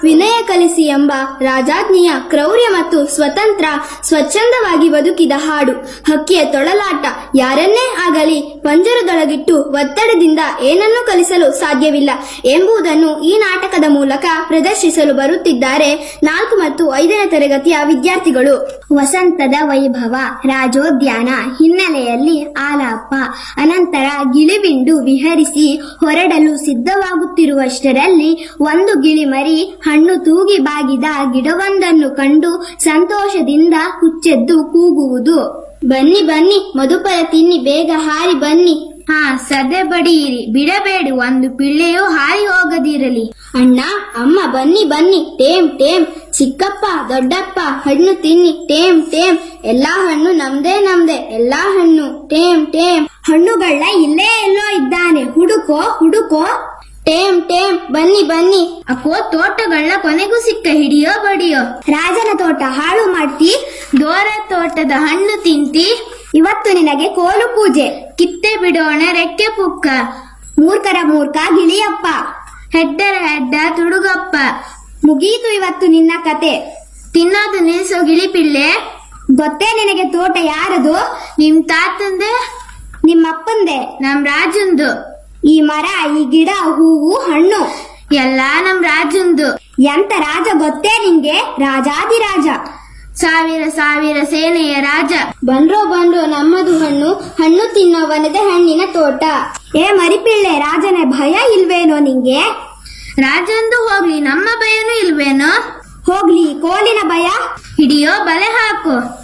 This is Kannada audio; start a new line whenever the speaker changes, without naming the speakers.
ವಿನಯ ಕಲಿಸಿ ಎಂಬ ರಾಜಾಜ್ಞೆಯ ಕ್ರೌರ್ಯ ಮತ್ತು ಸ್ವತಂತ್ರ ಸ್ವಚ್ಛಂದವಾಗಿ ಬದುಕಿದ ಹಾಡು ಹಕ್ಕಿಯ ತೊಳಲಾಟ ಯಾರನ್ನೇ ಆಗಲಿ ಪಂಜರದೊಳಗಿಟ್ಟು ಒತ್ತಡದಿಂದ ಏನನ್ನೂ ಕಲಿಸಲು ಸಾಧ್ಯವಿಲ್ಲ ಎಂಬುದನ್ನು ಈ ನಾಟಕದ ಮೂಲಕ ಪ್ರದರ್ಶಿಸಲು ಬರುತ್ತಿದ್ದಾರೆ ನಾಲ್ಕು ಮತ್ತು ಐದನೇ ತರಗತಿಯ ವಿದ್ಯಾರ್ಥಿಗಳು
ವಸಂತದ ವೈಭವ ರಾಜೋದ್ಯಾನ ಹಿನ್ನೆಲೆಯಲ್ಲಿ ಆಲಾಪ ಅನಂತರ ಗಿಳಿಬಿಂಡು ವಿಹರಿಸಿ ಹೊರಡಲು ಸಿದ್ಧವಾಗುತ್ತಿರುವಷ್ಟರಲ್ಲಿ ಒಂದು ಗಿಳಿಮರಿ ಹಣ್ಣು ತೂಗಿ ಬಾಗಿದ ಗಿಡವೊಂದನ್ನು ಕಂಡು ಸಂತೋಷದಿಂದ ಹುಚ್ಚೆದ್ದು ಕೂಗುವುದು
ಬನ್ನಿ ಬನ್ನಿ ಮಧುಪರ ತಿನ್ನಿ ಬೇಗ ಹಾರಿ ಬನ್ನಿ
ಹಾ ಸದೆ ಬಡಿಯಿರಿ ಬಿಡಬೇಡಿ ಒಂದು ಪಿಳ್ಳೆಯೂ ಹಾರಿ ಹೋಗದಿರಲಿ
ಅಣ್ಣ ಅಮ್ಮ ಬನ್ನಿ ಬನ್ನಿ ಟೇಮ್ ಟೇಮ್ ಚಿಕ್ಕಪ್ಪ ದೊಡ್ಡಪ್ಪ ಹಣ್ಣು ತಿನ್ನಿ ಟೇಮ್ ಟೇಮ್ ಎಲ್ಲಾ ಹಣ್ಣು ನಮ್ದೇ ನಮ್ದೇ ಎಲ್ಲಾ ಹಣ್ಣು ಟೇಮ್ ಟೇಮ್
ಹಣ್ಣುಗಳ ಇಲ್ಲೇ ಎಲ್ಲೋ ಇದ್ದಾನೆ ಹುಡುಕೋ ಹುಡುಕೋ
ಟೇಮ್ ಟೇಮ್ ಬನ್ನಿ ಬನ್ನಿ
ಅಕ್ಕೋ ತೋಟಗಳ ಕೊನೆಗೂ ಸಿಕ್ಕ ಹಿಡಿಯೋ ಬಡಿಯೋ ರಾಜನ ತೋಟ ಹಾಳು ಮಾಡ್ತಿ ದೋರ ತೋಟದ ಹಣ್ಣು ತಿಂತಿ ಇವತ್ತು ನಿನಗೆ ಕೋಲು ಪೂಜೆ ಕಿತ್ತೆ ಬಿಡೋಣ ರೆಕ್ಕೆ ಪುಕ್ಕ ಮೂರ್ಖರ ಮೂರ್ಖ ಗಿಳಿಯಪ್ಪ ಹೆಡ್ಡರ ಹೆಡ್ಡ ತುಡುಗಪ್ಪ ಮುಗೀತು ಇವತ್ತು ನಿನ್ನ ಕತೆ ತಿನ್ನೋದು ನಿಲ್ಸೋ ಗಿಳಿಪಿಳ್ಳೆ ಗೊತ್ತೇ ನಿನಗೆ ತೋಟ ಯಾರದು ನಿಮ್ ತಾತಂದೆ ನಿಮ್ಮಪ್ಪಂದೆ ನಮ್ ರಾಜಂದು ಈ ಮರ ಈ ಗಿಡ ಹೂವು ಹಣ್ಣು ಎಲ್ಲ ನಮ್ ರಾಜಂದು ಎಂತ ರಾಜ ಗೊತ್ತೇ ನಿಂಗೆ ರಾಜಾದಿರಾಜ ಸಾವಿರ ಸಾವಿರ ಸೇನೆಯ ರಾಜ
ಬಂದ್ರೋ ಬಂದ್ರೋ ನಮ್ಮದು ಹಣ್ಣು ಹಣ್ಣು ತಿನ್ನೋವನದೆ ಹಣ್ಣಿನ ತೋಟ
ಏ ಮರಿಪಿಳ್ಳೆ ರಾಜನ ಭಯ ಇಲ್ವೇನೋ ನಿಂಗೆ ರಾಜಂದು ಹೋಗ್ಲಿ ನಮ್ಮ ಭಯನೂ ಇಲ್ವೇನೋ ಹೋಗ್ಲಿ ಕೋಲಿನ ಭಯ ಹಿಡಿಯೋ ಬಲೆ ಹಾಕು